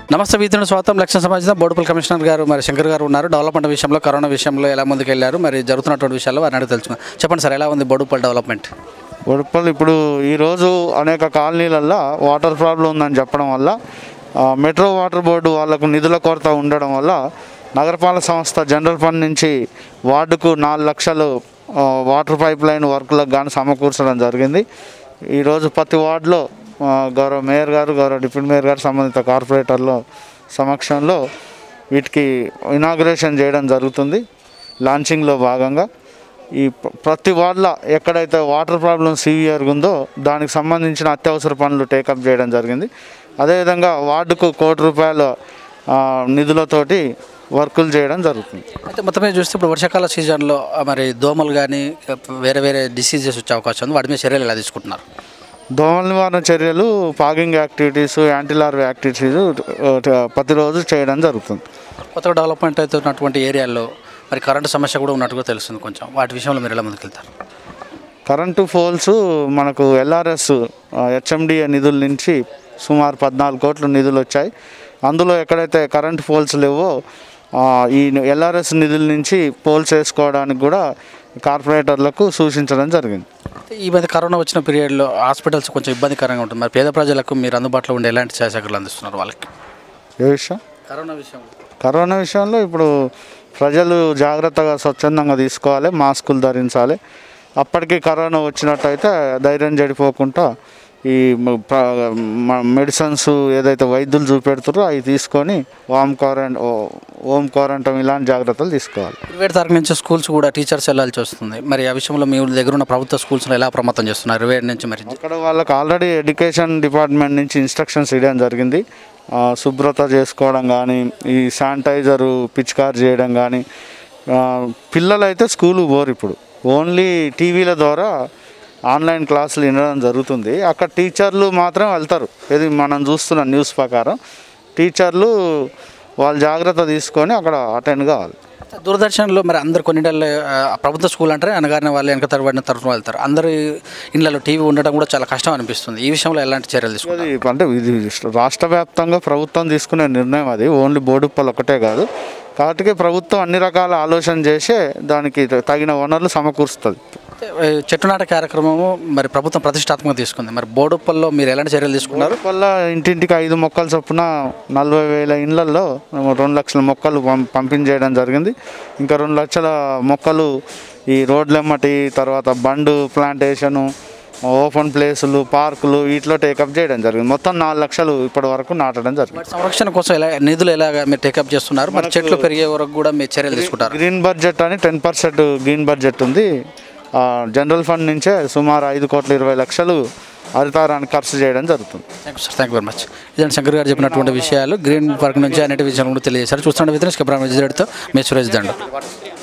నమస్తే వీధుని స్వాతం లక్ష్యం సంబంధించిన బోడుపల్లి కమిషనర్ గారు మరి శంకర్ గారు ఉన్నారు డెవలప్మెంట్ విషయంలో కరోనా విషయంలో ఎలా ముందుకెళ్లారు మరి జరుగుతున్నటువంటి విషయాల్లో వారిని అడిగి తెలుసుకున్నాం చెప్పండి సార్ ఎలా ఉంది బోడుపల్లి డెవలప్మెంట్ ఉడపల్లి ఇప్పుడు ఈరోజు అనేక కాలనీలల్లో వాటర్ ప్రాబ్లం ఉందని చెప్పడం వల్ల ఆ, మెట్రో వాటర్ బోర్డు వాళ్ళకు నిధుల కొరత ఉండడం వల్ల నగరపాలక సంస్థ జనరల్ ఫండ్ నుంచి వార్డుకు నాలుగు లక్షలు ఆ, వాటర్ పైప్ లైన్ వర్కులకు కానీ సమకూర్చడం జరిగింది ఈరోజు ప్రతి వార్డులో ఆ, గౌరవ మేయర్ గారు గౌరవ డిప్యూటీ మేయర్ గారు సంబంధిత కార్పొరేటర్ల సమక్షంలో వీటికి ఇనాగ్రేషన్ చేయడం జరుగుతుంది లాంచింగ్లో భాగంగా ఈ ప్ర- ప్రతి వార్డులో ఎక్కడైతే వాటర్ ప్రాబ్లం సివియర్గా ఉందో దానికి సంబంధించిన అత్యవసర పనులు టేకప్ చేయడం జరిగింది అదేవిధంగా వార్డుకు కోటి రూపాయల ఆ, నిధులతోటి వర్కులు చేయడం జరుగుతుంది అయితే మొత్తం మీద చూస్తే ఇప్పుడు వర్షాకాల సీజన్లో ఆ, మరి దోమలు కానీ వేరే వేరే డిసీజెస్ వచ్చే అవకాశం ఉంది వాటి మీద చర్యలు ఎలా తీసుకుంటున్నారు దోమల నివారణ చర్యలు పాగింగ్ యాక్టివిటీస్ యాంటీలార్వ్ యాక్టివిటీస్ ఆ, ప్రతిరోజు చేయడం జరుగుతుంది కొత్తగా డెవలప్మెంట్ అవుతున్నటువంటి ఏరియాల్లో మరి కరెంటు సమస్య కూడా ఉన్నట్టుగా తెలుస్తుంది కొంచెం వాటి విషయంలో మీరు ఎలా ముందుకెళ్తారు కరెంటు పోల్స్ మనకు ఎల్ఆర్ఎస్ హెచ్ఎండిఏ నిధుల నుంచి సుమారు పద్నాలుగు కోట్ల నిధులు వచ్చాయి అందులో ఎక్కడైతే కరెంట్ పోల్స్ లేవో ఆ, ఈ ఎల్ఆర్ఎస్ నిధుల నుంచి పోల్స్ వేసుకోవడానికి కూడా కార్పొరేటర్లకు సూచించడం జరిగింది ఈ మధ్య కరోనా వచ్చిన పీరియడ్లో హాస్పిటల్స్ కొంచెం ఇబ్బందికరంగా ఉంటుంది మరి పేద ప్రజలకు మీరు అందుబాటులో ఉండే ఎలాంటి సహాయ సహకారాలు అందిస్తున్నారు వాళ్ళకి ఏ విషయం కరోనా విషయం కరోనా విషయంలో ఇప్పుడు ప్రజలు జాగ్రత్తగా స్వచ్ఛందంగా తీసుకోవాలి మాస్కులు ధరించాలి అప్పటికి కరోనా వచ్చినట్టయితే ధైర్యం చెడిపోకుండా ఈ మ- ప్ర- మ- మెడిసిన్స్ ఏదైతే వైద్యులు చూపెడుతారో అవి తీసుకొని హోమ్ క్వారంట హోమ్ క్వారంటైన్ ఇలాంటి జాగ్రత్తలు తీసుకోవాలి ఇరవై తారీఖు నుంచి స్కూల్స్ కూడా టీచర్స్ వెళ్ళాల్సి వస్తుంది మరి ఆ విషయంలో మీ దగ్గర ఉన్న ప్రభుత్వ స్కూల్స్లో ఎలా ప్రమత్తం చేస్తున్నారు ఇరవై ఏడు నుంచి మరి అక్కడ వాళ్ళకి ఆల్రెడీ ఎడ్యుకేషన్ డిపార్ట్మెంట్ నుంచి ఇన్స్ట్రక్షన్స్ ఇవ్వడం జరిగింది ఆ, శుభ్రత చేసుకోవడం కానీ ఈ శానిటైజరు పిచికారి చేయడం కానీ ఆ, పిల్లలు అయితే స్కూలు పోరు ఇప్పుడు ఓన్లీ టీవీల ద్వారా ఆన్లైన్ క్లాసులు వినడం జరుగుతుంది అక్కడ టీచర్లు మాత్రం వెళ్తారు ఇది మనం చూస్తున్న న్యూస్ ప్రకారం టీచర్లు వాళ్ళు జాగ్రత్త తీసుకొని అక్కడ అటెండ్ కావాలి దూరదర్శన్లో మరి అందరు కొన్ని ఇళ్ళల్లో, ఆ, ప్రభుత్వ స్కూల్ అంటే అనగానే వాళ్ళు వెనక తరబడిన తరఫున వెళ్తారు అందరి ఇళ్ళలో టీవీ ఉండడం కూడా చాలా కష్టం అనిపిస్తుంది ఈ విషయంలో ఎలాంటి చర్యలు తీసుకుంటారు అది అంటే ఇది రాష్ట్ర వ్యాప్తంగా ప్రభుత్వం తీసుకునే నిర్ణయం అది ఓన్లీ బోడుప్పలు ఒకటే కాదు కాబట్టి ప్రభుత్వం అన్ని రకాల ఆలోచన చేసే దానికి తగిన వనరులు సమకూరుస్తుంది అయితే, ఏ, చెట్టు నాట కార్యక్రమము మరి ప్రభుత్వం ప్రతిష్టాత్మకంగా తీసుకుంది మరి బోడుప్పల్లో మీరు ఎలాంటి చర్యలు తీసుకున్నారు వల్ల ఇంటింటికి ఐదు మొక్కలు చొప్పున నలభై వేల ఇండ్లల్లో రెండు లక్షల మొక్కలు పం- పంపించేయడం జరిగింది ఇంకా రెండు లక్షల మొక్కలు ఈ రోడ్లెమ్మటి తర్వాత బండు ప్లాంటేషను ఓపెన్ ప్లేసులు పార్కులు వీటిలో టేకప్ చేయడం జరిగింది మొత్తం నాలుగు లక్షలు ఇప్పటి వరకు నాటడం జరిగింది వాటి సంరక్షణ కోసం ఎలా నిధులు ఎలాగ మీరు టేకప్ చేస్తున్నారు మరి చెట్లు పెరిగే వరకు కూడా మీరు చర్యలు తీసుకుంటారు గ్రీన్ బడ్జెట్ అని టెన్ పర్సెంట్ గ్రీన్ బడ్జెట్ ఉంది ఆ, జనరల్ ఫండ్ నుంచే సుమారు ఐదు కోట్ల ఇరవై లక్షలు హరితారానికి ఖర్చు చేయడం జరుగుతుంది thank you sir thank you very much ఇదండి శంకర్ గారు చెప్పినటువంటి విషయాలు గ్రీన్ పార్క్ నుంచి అన్నిటి విషయాలు కూడా తెలియజేశారు చూస్తున్న విధంగా కెమెరా విజయతో మీ సురేష్ దండు